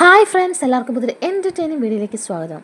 Hi friends എല്ലാവർക്കും പുതിയ entertaining വീഡിയോയിലേക്ക് സ്വാഗതം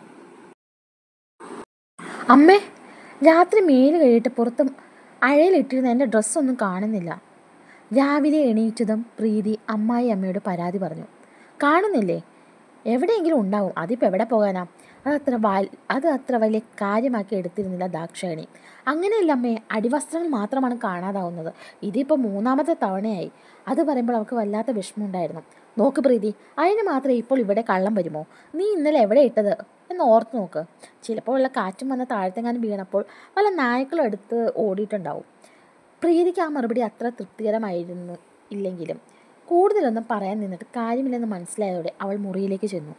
അമ്മേ രാത്രി മേല് കഴിയിട്ട് പുറത്ത് അഴയിലിട്ടിരുന്ന എൻ്റെ ഡ്രസ്സൊന്നും കാണുന്നില്ല രാവിലെ എണീറ്റതും പ്രീതി അമ്മായി അമ്മയോട് പരാതി പറഞ്ഞു കാണുന്നില്ലേ എവിടെയെങ്കിലും ഉണ്ടാവും അതിപ്പോൾ എവിടെ പോകാനാ അതത്ര വാൽ അത് അത്ര വലിയ കാര്യമാക്കി എടുത്തിരുന്നില്ല ദാക്ഷായണി അങ്ങനെയല്ല അമ്മേ അടിവസ്ത്രങ്ങൾ മാത്രമാണ് കാണാതാവുന്നത് ഇതിപ്പോൾ മൂന്നാമത്തെ തവണയായി അത് പറയുമ്പോൾ അവൾക്ക് വല്ലാത്ത വിഷമമുണ്ടായിരുന്നു നോക്ക് പ്രീതി അതിന് മാത്രമേ ഇപ്പോൾ ഇവിടെ കള്ളം വരുമോ നീ ഇന്നലെ എവിടെ ഇട്ടത് എന്ന് ഓർത്ത് നോക്ക് ചിലപ്പോൾ വല്ല കാറ്റും വന്ന താഴത്തെങ്ങാനും വീണപ്പോൾ വല്ല നായ്ക്കളും എടുത്ത് ഓടിയിട്ടുണ്ടാവും പ്രീതിക്ക് ആ മറുപടി അത്ര തൃപ്തികരമായിരുന്നു ഇല്ലെങ്കിലും കൂടുതലൊന്നും പറയാൻ നിന്നിട്ട് കാര്യമില്ലെന്ന് മനസ്സിലായതോടെ അവൾ മുറിയിലേക്ക് ചെന്നു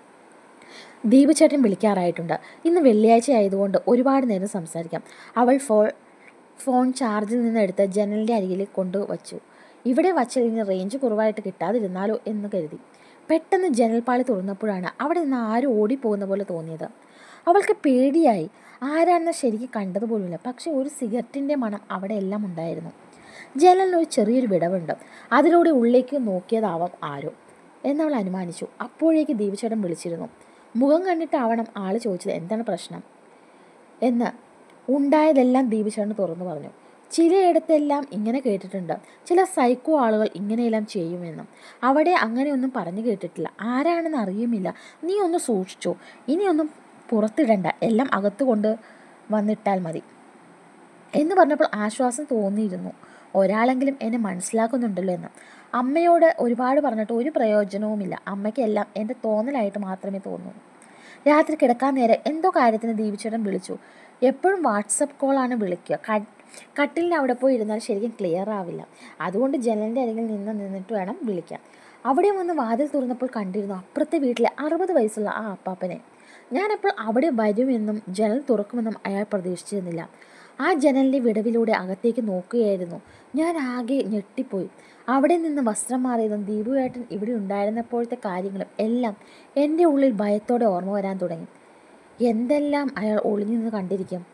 ദീപു ചേട്ടൻ വിളിക്കാറായിട്ടുണ്ട് ഇന്ന് വെള്ളിയാഴ്ച ആയതുകൊണ്ട് ഒരുപാട് നേരം സംസാരിക്കാം അവൾ ഫോൺ ഫോൺ ചാർജിൽ നിന്ന് എടുത്ത് ജനലിൻ്റെ അരികിൽ കൊണ്ടുവച്ചു ഇവിടെ വച്ചാൽ ഇനി റേഞ്ച് കുറവായിട്ട് കിട്ടാതിരുന്നാലോ എന്ന് കരുതി പെട്ടെന്ന് ജനൽപ്പാളി തുറന്നപ്പോഴാണ് അവിടെ നിന്ന് ആരും ഓടിപ്പോകുന്ന പോലെ തോന്നിയത് അവൾക്ക് പേടിയായി ആരാണെന്ന് ശരിക്കും കണ്ടതുപോലുമില്ല പക്ഷെ ഒരു സിഗരറ്റിൻ്റെ മണം അവിടെ എല്ലാം ഉണ്ടായിരുന്നു ജനലിന് ഒരു ചെറിയൊരു വിടവുണ്ട് അതിലൂടെ ഉള്ളിലേക്ക് നോക്കിയതാവാം ആരോ എന്നവൾ അനുമാനിച്ചു അപ്പോഴേക്ക് ദീപചേട്ടൻ വിളിച്ചിരുന്നു മുഖം കണ്ടിട്ടാവണം ആൾ ചോദിച്ചത് എന്താണ് പ്രശ്നം എന്ന് ഉണ്ടായതെല്ലാം ദീപചേട്ടൻ തുറന്നു പറഞ്ഞു ചിലയിടത്തെല്ലാം ഇങ്ങനെ കേട്ടിട്ടുണ്ട് ചില സൈക്കോ ആളുകൾ ഇങ്ങനെയെല്ലാം ചെയ്യുമെന്നും അവിടെ അങ്ങനെയൊന്നും പറഞ്ഞു കേട്ടിട്ടില്ല ആരാണെന്ന് അറിയുമില്ല നീ ഒന്ന് സൂക്ഷിച്ചോ ഇനിയൊന്നും പുറത്തിടണ്ട എല്ലാം അകത്ത് കൊണ്ട് വന്നിട്ടാൽ മതി എന്ന് പറഞ്ഞപ്പോൾ ആശ്വാസം തോന്നിയിരുന്നു ഒരാളെങ്കിലും എന്നെ മനസ്സിലാക്കുന്നുണ്ടല്ലോ എന്ന് അമ്മയോട് ഒരുപാട് പറഞ്ഞിട്ട് ഒരു പ്രയോജനവുമില്ല അമ്മയ്ക്കെല്ലാം എൻ്റെ തോന്നലായിട്ട് മാത്രമേ തോന്നൂ രാത്രി കിടക്കാൻ നേരെ എന്തോ കാര്യത്തിന് ദീപിച്ചേട്ടൻ വിളിച്ചു എപ്പോഴും വാട്സപ്പ് കോളാണ് വിളിക്കുക കട്ട് കട്ടിലിൻ്റെ അവിടെ പോയി ഇരുന്നാൽ ശരിക്കും ക്ലിയർ ആവില്ല അതുകൊണ്ട് ജനലിൻ്റെ അരികിൽ നിന്ന് നിന്നിട്ട് വേണം വിളിക്കാൻ അവിടെ വന്ന് വാതിൽ തുറന്നപ്പോൾ കണ്ടിരുന്നു അപ്പുറത്തെ വീട്ടിലെ അറുപത് വയസ്സുള്ള ആ അപ്പാപ്പനെ ഞാനപ്പോൾ അവിടെ വരുമെന്നും ജനൽ തുറക്കുമെന്നും അയാൾ പ്രതീക്ഷിച്ചിരുന്നില്ല ആ ജനലിൻ്റെ വിടവിലൂടെ അകത്തേക്ക് നോക്കുകയായിരുന്നു ഞാൻ ആകെ ഞെട്ടിപ്പോയി അവിടെ നിന്ന് വസ്ത്രം മാറിയതും ദീപുവേട്ടൻ ഇവിടെ ഉണ്ടായിരുന്നപ്പോഴത്തെ കാര്യങ്ങളും എല്ലാം എൻ്റെ ഉള്ളിൽ ഭയത്തോടെ ഓർമ്മ വരാൻ തുടങ്ങി എന്തെല്ലാം അയാൾ ഒളിഞ്ഞു നിന്ന് കണ്ടിരിക്കും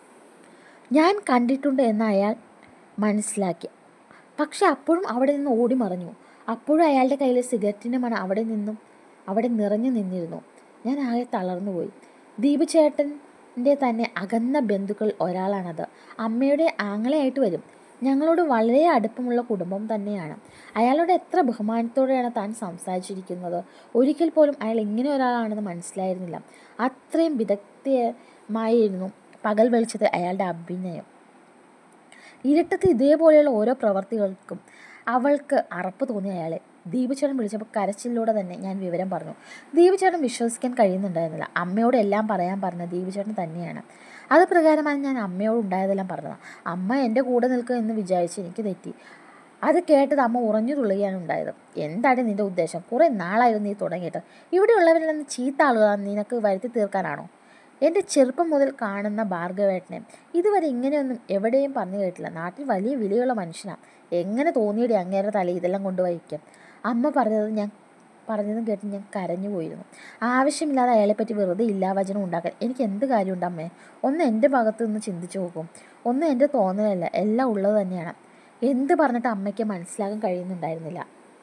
ഞാൻ കണ്ടിട്ടുണ്ട് എന്ന് അയാൾ മനസ്സിലാക്കി പക്ഷെ അപ്പോഴും അവിടെ നിന്ന് ഓടി മറഞ്ഞു അപ്പോഴും അയാളുടെ കയ്യിൽ സിഗരറ്റിൻ്റെ മണം അവിടെ നിന്നും അവിടെ നിറഞ്ഞു നിന്നിരുന്നു ഞാൻ ആകെ തളർന്നുപോയി ദീപു ചേട്ടൻ്റെ തന്നെ അകന്ന ബന്ധുക്കൾ ഒരാളാണത് അമ്മയുടെ ആങ്ങളെയായിട്ട് വരും ഞങ്ങളോട് വളരെ അടുപ്പമുള്ള കുടുംബം തന്നെയാണ് അയാളോട് എത്ര ബഹുമാനത്തോടെയാണ് താൻ സംസാരിച്ചിരിക്കുന്നത് ഒരിക്കൽ പോലും അയാൾ ഇങ്ങനെ ഒരാളാണെന്ന് മനസ്സിലായിരുന്നില്ല അത്രയും വിദഗ്ധമായിരുന്നു പകൽ വെളിച്ചത്തിൽ അയാളുടെ അഭിനയം ഇരുട്ടത്ത് ഇതേപോലെയുള്ള ഓരോ പ്രവർത്തികൾക്കും അവൾക്ക് അറപ്പ് തോന്നി അയാളെ ദീപചേട്ടൻ വിളിച്ചപ്പോൾ കരച്ചിലൂടെ തന്നെ ഞാൻ വിവരം പറഞ്ഞു ദീപചേട്ടൻ വിശ്വസിക്കാൻ കഴിയുന്നുണ്ടായിരുന്നില്ല അമ്മയോട് എല്ലാം പറയാൻ പറഞ്ഞ ദീപചേട്ടൻ തന്നെയാണ് അത് പ്രകാരമാണ് ഞാൻ അമ്മയോട് ഉണ്ടായതെല്ലാം പറഞ്ഞത് അമ്മ എൻ്റെ കൂടെ നിൽക്കുക എന്ന് വിചാരിച്ച് എനിക്ക് തെറ്റി അത് കേട്ടത് അമ്മ ഉറഞ്ഞു തുള്ളുകയാണ് ഉണ്ടായത് എന്താണ് നിൻ്റെ ഉദ്ദേശം കുറേ നാളായിരുന്നു നീ തുടങ്ങിയിട്ട് ഇവിടെയുള്ളവരിൽ നിന്ന് ചീത്ത ആളുകളാണ് നിനക്ക് വരുത്തി തീർക്കാനാണോ എൻ്റെ ചെറുപ്പം മുതൽ കാണുന്ന ഭാർഗവേട്ടനെ ഇതുവരെ ഇങ്ങനെയൊന്നും എവിടെയും പറഞ്ഞു കേട്ടില്ല നാട്ടിൽ വലിയ വിലയുള്ള മനുഷ്യനാണ് എങ്ങനെ തോന്നിയുടെ അങ്ങേരെ തല ഇതെല്ലാം കൊണ്ടുവയ്ക്കും അമ്മ പറഞ്ഞത് ഞാൻ പറഞ്ഞതും കേട്ട് ഞാൻ കരഞ്ഞു പോയിരുന്നു ആവശ്യമില്ലാതെ അയാളെപ്പറ്റി വെറുതെ ഇല്ലാവചനം ഉണ്ടാക്കാൻ എനിക്ക് എന്ത് കാര്യമുണ്ട് അമ്മേ ഒന്ന് എൻ്റെ ഭാഗത്ത് നിന്ന് ചിന്തിച്ചു നോക്കും ഒന്ന് എൻ്റെ തോന്നലല്ല എല്ലാം ഉള്ളത് തന്നെയാണ് എന്ത് പറഞ്ഞിട്ട് അമ്മയ്ക്ക് മനസ്സിലാക്കാൻ കഴിയുന്നുണ്ടായിരുന്നില്ല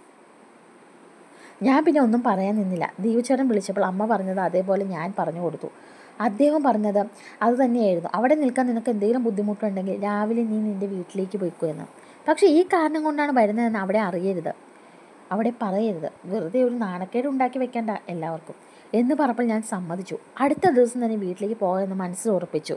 ഞാൻ പിന്നെ ഒന്നും പറയാൻ നിന്നില്ല ദീപചേട്ടൻ വിളിച്ചപ്പോൾ അമ്മ പറഞ്ഞത് അതേപോലെ ഞാൻ പറഞ്ഞു കൊടുത്തു അദ്ദേഹം പറഞ്ഞത് അത് തന്നെയായിരുന്നു അവിടെ നിൽക്കാൻ നിനക്ക് എന്തെങ്കിലും ബുദ്ധിമുട്ടുണ്ടെങ്കിൽ രാവിലെ നീ നിൻ്റെ വീട്ടിലേക്ക് പോയിക്കോ എന്ന് പക്ഷേ ഈ കാരണം കൊണ്ടാണ് വരുന്നതെന്ന് അവിടെ അറിയരുത് അവിടെ പറയരുത് വെറുതെ ഒരു നാണക്കേട് ഉണ്ടാക്കി വെക്കേണ്ട എല്ലാവർക്കും എന്ന് പറഞ്ഞപ്പോൾ ഞാൻ സമ്മതിച്ചു അടുത്ത ദിവസം തന്നെ വീട്ടിലേക്ക് പോകാമെന്ന് മനസ്സിൽ ഉറപ്പിച്ചു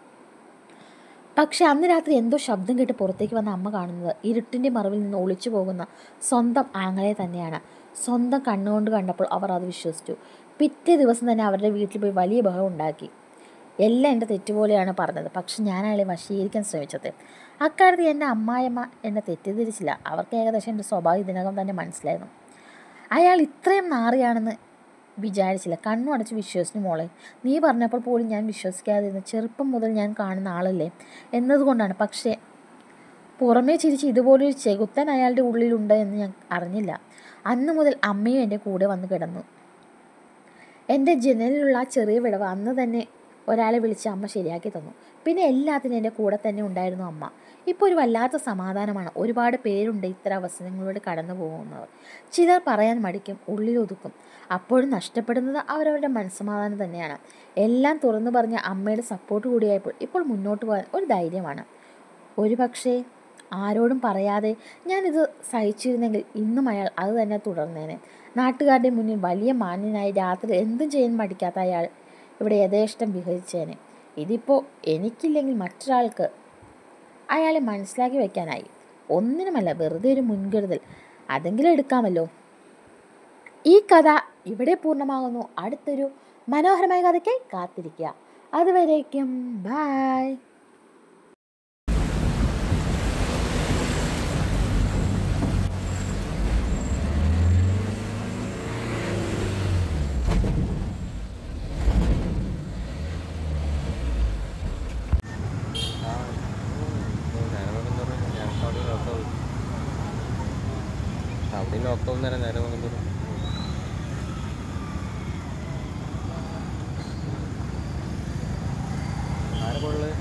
പക്ഷെ അന്ന് രാത്രി എന്തോ ശബ്ദം കേട്ട് പുറത്തേക്ക് വന്ന അമ്മ കാണുന്നത് ഇരുട്ടിൻ്റെ മറവിൽ നിന്ന് ഒളിച്ചു പോകുന്ന സ്വന്തം ആങ്ങളെ തന്നെയാണ് സ്വന്തം കണ്ണുകൊണ്ട് കണ്ടപ്പോൾ അവർ അത് വിശ്വസിച്ചു പിറ്റേ ദിവസം തന്നെ അവരുടെ വീട്ടിൽ പോയി വലിയ ബഹളം ഉണ്ടാക്കി എല്ലാം എൻ്റെ തെറ്റുപോലെയാണ് പറഞ്ഞത് പക്ഷെ ഞാൻ അയാളെ വശീകരിക്കാൻ ശ്രമിച്ചത് അക്കാര്യത്തിൽ എൻ്റെ അമ്മായിയമ്മ എന്നെ തെറ്റിദ്ധരിച്ചില്ല അവർക്ക് ഏകദേശം എൻ്റെ സ്വഭാവം ഇതിനകം തന്നെ മനസ്സിലായിരുന്നു അയാൾ ഇത്രയും നാറിയാണെന്ന് വിചാരിച്ചില്ല കണ്ണു അടച്ച് വിശ്വസിച്ചു മോളെ നീ പറഞ്ഞപ്പോൾ പോലും ഞാൻ വിശ്വസിക്കാതിരുന്ന ചെറുപ്പം മുതൽ ഞാൻ കാണുന്ന ആളല്ലേ എന്നതുകൊണ്ടാണ് പക്ഷേ പുറമേ ചിരിച്ച് ഇതുപോലൊരു ചെകുത്തൻ അയാളുടെ ഉള്ളിലുണ്ട് എന്ന് ഞാൻ അറിഞ്ഞില്ല അന്ന് മുതൽ അമ്മയും എൻ്റെ കൂടെ വന്ന് കിടന്നു എൻ്റെ ജനലിലുള്ള ആ ചെറിയ വിടവ് അന്ന് തന്നെ ഒരാളെ വിളിച്ച് അമ്മ ശരിയാക്കി തന്നു പിന്നെ എല്ലാത്തിനും എൻ്റെ കൂടെ തന്നെ ഉണ്ടായിരുന്നു അമ്മ ഇപ്പോൾ ഒരു വല്ലാത്ത സമാധാനമാണ് ഒരുപാട് പേരുണ്ട് ഇത്തരം അവസരങ്ങളിലൂടെ കടന്നു പോകുന്നവർ ചിലർ പറയാൻ മടിക്കും ഉള്ളിലൊതുക്കും അപ്പോഴും നഷ്ടപ്പെടുന്നത് അവരവരുടെ മനസ്സമാധാനം തന്നെയാണ് എല്ലാം തുറന്നു പറഞ്ഞ അമ്മയുടെ സപ്പോർട്ട് കൂടിയായപ്പോൾ ഇപ്പോൾ മുന്നോട്ട് പോകാൻ ഒരു ധൈര്യമാണ് ഒരു പക്ഷേ ആരോടും പറയാതെ ഞാനിത് സഹിച്ചിരുന്നെങ്കിൽ ഇന്നും അയാൾ അത് തന്നെ തുടർന്നേനെ നാട്ടുകാരുടെ മുന്നിൽ വലിയ മാന്യനായി രാത്രി എന്തും ചെയ്യാൻ മടിക്കാത്ത അയാൾ ഇവിടെ യഥേഷ്ടം വിഹരിച്ചേനെ ഇതിപ്പോൾ എനിക്കില്ലെങ്കിൽ മറ്റൊരാൾക്ക് അയാളെ മനസ്സിലാക്കി വെക്കാനായി ഒന്നിനുമല്ല വെറുതെ ഒരു മുൻകരുതൽ അതെങ്കിലും എടുക്കാമല്ലോ ഈ കഥ ഇവിടെ പൂർണ്ണമാകുന്നു അടുത്തൊരു മനോഹരമായ കഥയ്ക്കായി കാത്തിരിക്കുക അതുവരേക്കും ബായ് അവിടെ ലോക്ക്ഡൗൺ നേരം നേരം വന്നിട്ട് ആരെ ഉള്ളത്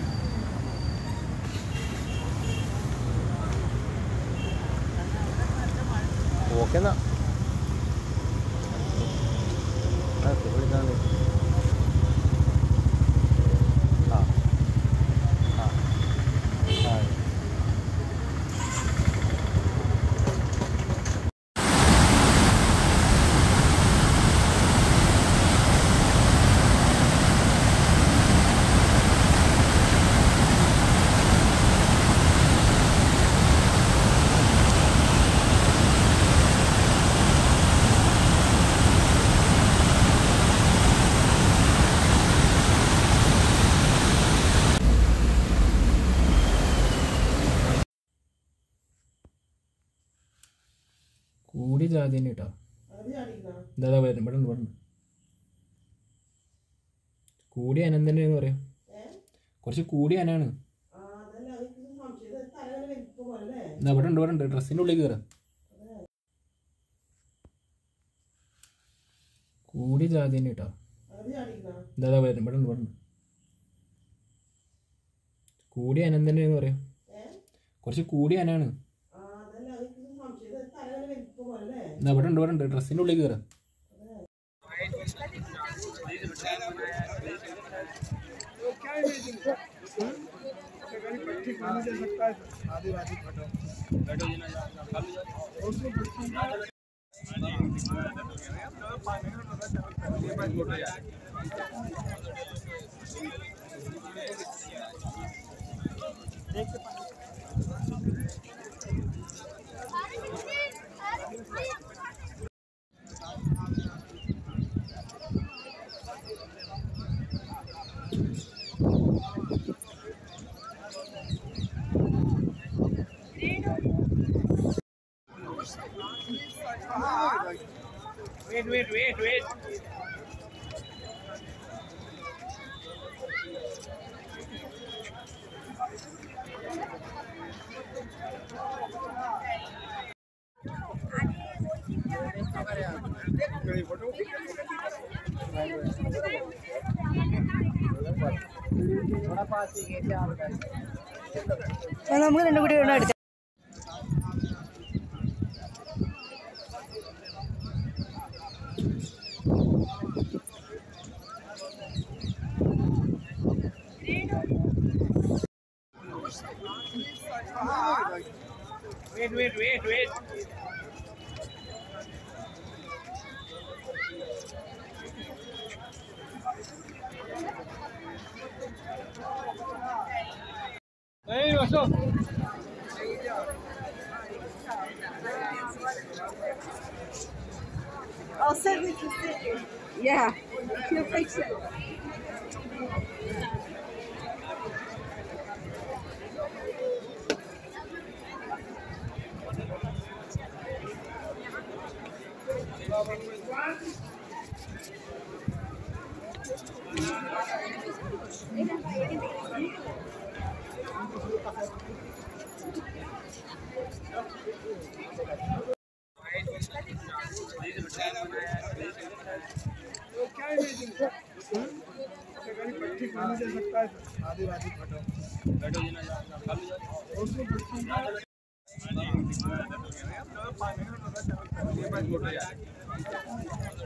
ഓക്കെ എന്നാ ആ വിളിക്കാണ് ആ ആ ആ കൂടിയ ജാതി തന്നെ കേട്ടോ എന്താ പറയുന്നത് ഇവിടെ ഉണ്ട്, ഇവിടെ ഉണ്ട്. കൂടിയ അനം തന്നെ എന്ന് പറയാം കുറച്ച് കൂടിയ അനാണ് എന്നാ ഇവിടെ ഉണ്ട് ഇവിടെ ഉണ്ട് ഡ്രസ്സിൻ്റെ ഉള്ളിൽ കയറാം കൂടിയ ജാതി തന്നെ കേട്ടോ എന്താ പറയുന്നത് ഇവിടെ ഉണ്ട്, ഇവിടെ ഉണ്ട്. കൂടിയ അനം തന്നെ എന്ന് പറയാം കുറച്ച് കൂടിയ അനാണ് എന്നാ ഇവിടെ ഉണ്ട് ഇവിടെ ഉണ്ട് ഡ്രസ്സിൻ്റെ ഉള്ളിൽ കയറാം നമുക്ക് രണ്ടും കൂടി വേണം എടുക്കാം I'll send it to Sydney. Yeah, she'll fix it. बैठो